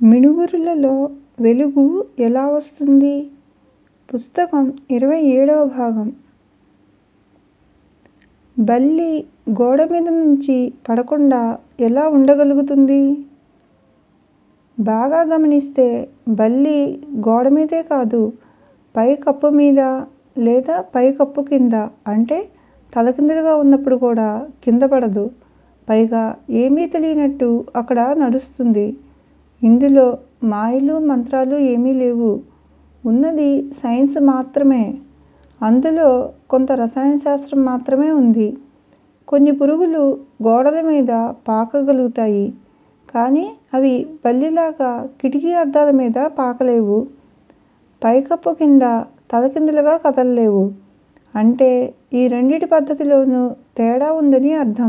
మిణుగురులలో వెలుగు ఎలా వస్తుంది? పుస్తకం ఇరవై ఏడవ భాగం బల్లి గోడమీద నుంచి పడకుండా ఎలా ఉండగలుగుతుంది? బాగా గమనిస్తే బల్లి గోడమీదే కాదు పై కప్పు మీద లేదా పై కప్పు కింద అంటే తలకిందులుగా ఉన్నప్పుడు కూడా కింద పడదు. పైగా ఏమీ తెలియనట్టు అక్కడ నడుస్తుంది. ఇందులో మాయలు మంత్రాలు ఏమీ లేవు. ఉన్నది సైన్స్ మాత్రమే. అందులో కొంత రసాయన శాస్త్రం మాత్రమే ఉంది. కొన్ని పురుగులు గోడల మీద పాకగలుగుతాయి. కానీ అవి బల్లిలాగా కిటికీ అద్దాల మీద పాకలేవు. పైకప్పు కింద తలకిందులుగా కదలలేవు. అంటే ఈ రెండిటి పద్ధతిలోనూ తేడా ఉందని అర్థం.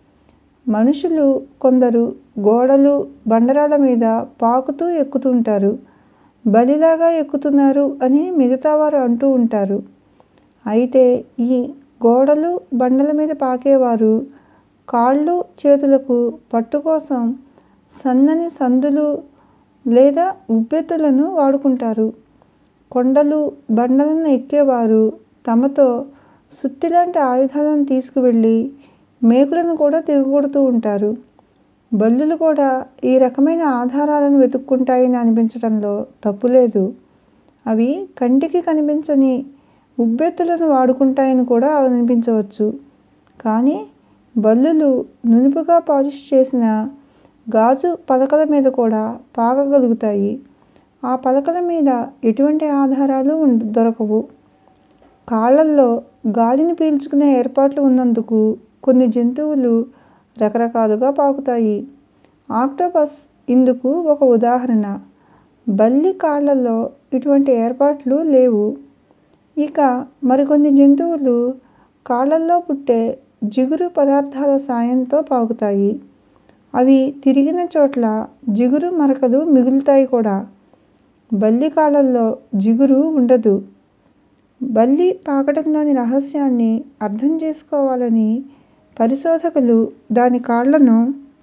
మనుషులు కొందరు గోడలు, బండరాళ్ళ మీద పాకుతూ ఎక్కుతుంటారు. బల్లిలాగా ఎక్కుతున్నారు అని మిగతావారు అంటూ ఉంటారు. అయితే ఈ గోడలు, బండల మీద పాకేవారు కాళ్ళు, చేతులకు పట్టు కోసం సన్నని సందులు లేదా ఉబ్బెత్తులను వాడుకుంటారు. కొండలు, బండలను ఎక్కేవారు తమతో సుత్తిలాంటి ఆయుధాలను తీసుకువెళ్ళి మేకులను కూడా దిగగొడుతూ ఉంటారు. బల్లులు కూడా ఈ రకమైన ఆధారాలను వెతుక్కుంటాయని అనిపించటంలో తప్పులేదు. అవి కంటికి కనిపించని ఉబ్బెత్తులను వాడుకుంటాయని కూడా అనిపించవచ్చు. కానీ బల్లులు నునుపుగా పాలిష్ చేసిన గాజు పలకల మీద కూడా పాకగలుగుతాయి. ఆ పలకల మీద ఎటువంటి ఆధారాలు దొరకవు. కాళ్ళల్లో గాలిని పీల్చుకునే ఏర్పాట్లు ఉన్నందుకు కొన్ని జంతువులు రకరకాలుగా పాకుతాయి. ఆక్టోపస్ ఇందుకు ఒక ఉదాహరణ. బల్లి కాళ్ళల్లో ఇటువంటి ఏర్పాట్లు లేవు. ఇక మరికొన్ని జంతువులు కాళ్ళల్లో పుట్టే జిగురు పదార్థాల సాయంతో పాకుతాయి. అవి తిరిగిన చోట్ల జిగురు మరకలు మిగులుతాయి కూడా. బల్లి కాళ్ళల్లో జిగురు ఉండదు. బల్లి పాకటంలోని రహస్యాన్ని అర్థం చేసుకోవాలని పరిశోధకులు దాని కాళ్ళను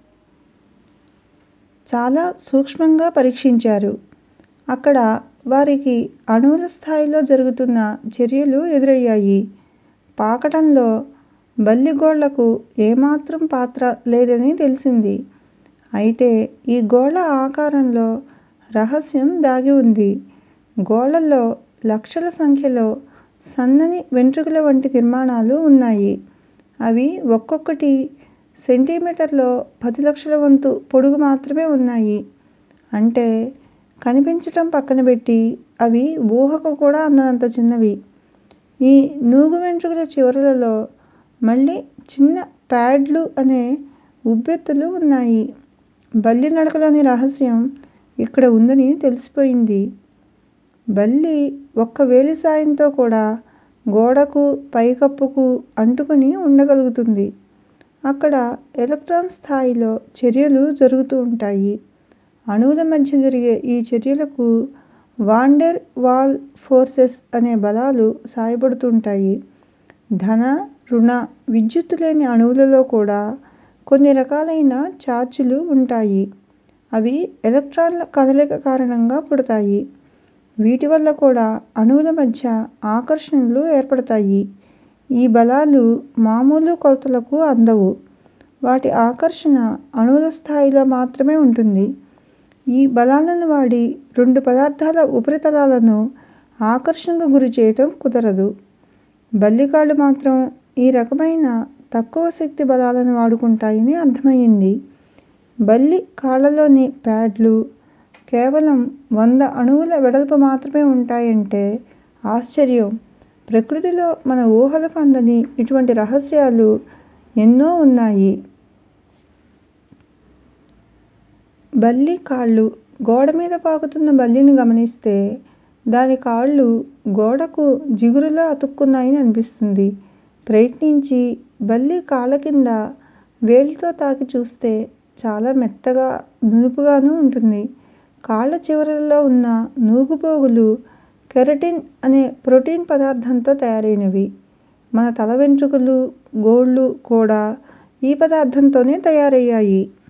చాలా సూక్ష్మంగా పరీక్షించారు. అక్కడ వారికి అణువుల స్థాయిలో జరుగుతున్న చర్యలు ఎదురయ్యాయి. పాకటంలో బల్లి గోళ్ళకు ఏమాత్రం పాత్ర లేదని తెలిసింది. అయితే ఈ గోళ్ళ ఆకారంలో రహస్యం దాగి ఉంది. గోళ్ళలో లక్షల సంఖ్యలో సన్నని వెంట్రుకల వంటి నిర్మాణాలు ఉన్నాయి. అవి ఒక్కొక్కటీ సెంటీమీటర్లో పది లక్షల వంతు పొడుగు మాత్రమే ఉన్నాయి. అంటే కనిపించటం పక్కనబెట్టి అవి ఊహకు కూడా అందనంత చిన్నవి. ఈ నూగు వెంట్రుకల చివరలలో మళ్ళీ చిన్న ప్యాడ్లు అనే ఉబ్బెత్తులు ఉన్నాయి. బల్లి నడకలోని రహస్యం ఇక్కడ ఉందని తెలిసిపోయింది. బల్లి ఒక్క వేలి సాయంతో కూడా గోడకు, పైకప్పుకు అంటుకుని ఉండగలుగుతుంది. అక్కడ ఎలక్ట్రాన్ స్థాయిలో చర్యలు జరుగుతూ ఉంటాయి. అణువుల మధ్య జరిగే ఈ చర్యలకు వాన్ డెర్ వాల్ ఫోర్సెస్ అనే బలాలు సాయపడుతుంటాయి. ధన, రుణ విద్యుత్తు లేని అణువులలో కూడా కొన్ని రకాలైన చార్జీలు ఉంటాయి. అవి ఎలక్ట్రాన్ల కదలిక కారణంగా పుడతాయి. వీటి వల్ల కూడా అణువుల మధ్య ఆకర్షణలు ఏర్పడతాయి. ఈ బలాలు మామూలు కొలతలకు అందవు. వాటి ఆకర్షణ అణువుల స్థాయిలో మాత్రమే ఉంటుంది. ఈ బలాలను వాడి రెండు పదార్థాల ఉపరితలాలను ఆకర్షణకు గురిచేయటం కుదరదు. బల్లి కాళ్ళు మాత్రం ఈ రకమైన తక్కువ శక్తి బలాలను వాడుకుంటాయని అర్థమయింది. బల్లి కాళ్ళలోని ప్యాడ్లు కేవలం వంద అణువుల వెడల్పు మాత్రమే ఉంటాయంటే ఆశ్చర్యం. ప్రకృతిలో మన ఊహలకు అందని ఇటువంటి రహస్యాలు ఎన్నో ఉన్నాయి. బల్లి కాళ్ళు గోడమీద పాకుతున్న బల్లిని గమనిస్తే దాని కాళ్ళు గోడకు జిగురులా అతుక్కున్నాయని అనిపిస్తుంది. ప్రయత్నించి బల్లి కాళ్ళ కింద వేలితో తాకి చూస్తే చాలా మెత్తగా, నునుపుగానూ ఉంటుంది. కాళ్ళ చివరలలో ఉన్న నూగుపోగులు కెరటిన్ అనే ప్రోటీన్ పదార్థంతో తయారైనవి. మన తల వెంట్రుకలు, గోళ్ళు కూడా ఈ పదార్థంతోనే తయారయ్యాయి.